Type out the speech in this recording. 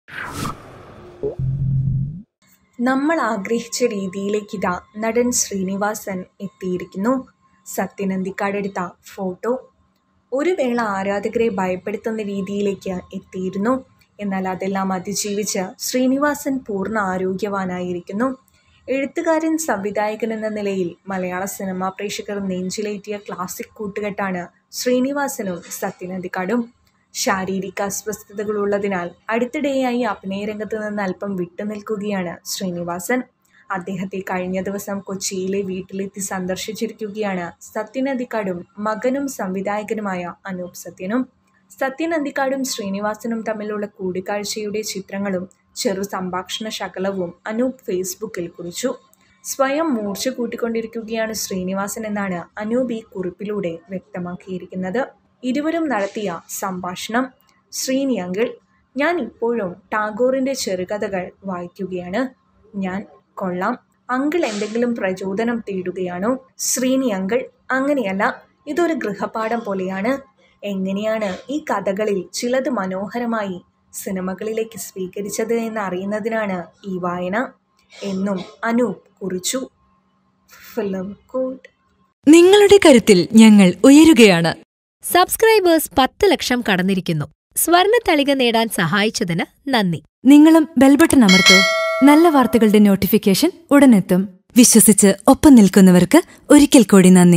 നമ്മൾ ആഗ്രഹിച്ച രീതിയിലേക്കിതാ നടൻ ശ്രീനിവാസൻ എത്തിയിരിക്കുന്നു സത്യൻ അന്തിക്കാടെടുത്ത ഫോട്ടോ ഒരു വേള ആരാധകരെ ഭയപ്പെടുത്തുന്ന രീതിയിലേക്ക് എത്തിയിരുന്നു എന്നാൽ അതെല്ലാം അതിജീവിച്ച് ശ്രീനിവാസൻ പൂർണ്ണ ആരോഗ്യവാനായിരിക്കുന്നു എഴുത്തുകാരൻ സംവിധായകൻ എന്ന നിലയിൽ മലയാള സിനിമാ പ്രേക്ഷകർ നെഞ്ചിലേറ്റിയ ക്ലാസിക് കൂട്ടുകെട്ടാണ് ശ്രീനിവാസനും സത്യൻ അന്തിക്കാടും ശാരീരിക അസ്വസ്ഥതകളുള്ളതിനാൽ അടുത്തിടെയായി അഭിനയരംഗത്ത് നിന്ന് അല്പം വിട്ടുനിൽക്കുകയാണ് ശ്രീനിവാസൻ അദ്ദേഹത്തെ കഴിഞ്ഞ ദിവസം കൊച്ചിയിലെ വീട്ടിലെത്തി സന്ദർശിച്ചിരിക്കുകയാണ് സത്യൻ അന്തിക്കാടും മകനും സംവിധായകനുമായ അനൂപ് സത്യനും സത്യൻ അന്തിക്കാടും ശ്രീനിവാസനും തമ്മിലുള്ള കൂടിക്കാഴ്ചയുടെ ചിത്രങ്ങളും ചെറു സംഭാഷണ ശകലവും അനൂപ് ഫേസ്ബുക്കിൽ കുറിച്ചു സ്വയം മൂർച്ച കൂട്ടിക്കൊണ്ടിരിക്കുകയാണ് ശ്രീനിവാസൻ എന്നാണ് അനൂപ് ഈ കുറിപ്പിലൂടെ വ്യക്തമാക്കിയിരിക്കുന്നത് ഇരുവരും നടത്തിയ സംഭാഷണം ശ്രീനി അങ്കിൾ ഞാൻ ഇപ്പോഴും ടാഗോറിൻ്റെ ചെറുകഥകൾ വായിക്കുകയാണ് ഞാൻ കൊള്ളാം അങ്കിൾ എന്തെങ്കിലും പ്രചോദനം തേടുകയാണോ ശ്രീനി അങ്കിൾ അങ്ങനെയല്ല ഇതൊരു ഗൃഹപാഠം പോലെയാണ് എങ്ങനെയാണ് ഈ കഥകളിൽ ചിലത് മനോഹരമായി സിനിമകളിലേക്ക് സ്വീകരിച്ചത് എന്ന് അറിയുന്നതിനാണ് ഈ വായന എന്നും അനൂപ് കുറിച്ചു ഫിലിം കോട്ട് നിങ്ങളുടെ കരുത്തിൽ ഞങ്ങൾ ഉയരുകയാണ് സബ്സ്ക്രൈബേഴ്സ് പത്ത് ലക്ഷം കടന്നിരിക്കുന്നു സ്വർണ തളിക നേടാൻ സഹായിച്ചതിന് നന്ദി നിങ്ങളും ബെൽബട്ടൺ അമർത്തോ നല്ല വാർത്തകളുടെ നോട്ടിഫിക്കേഷൻ ഉടനെത്തും വിശ്വസിച്ച് ഒപ്പം നിൽക്കുന്നവർക്ക് ഒരിക്കൽ കൂടി നന്ദി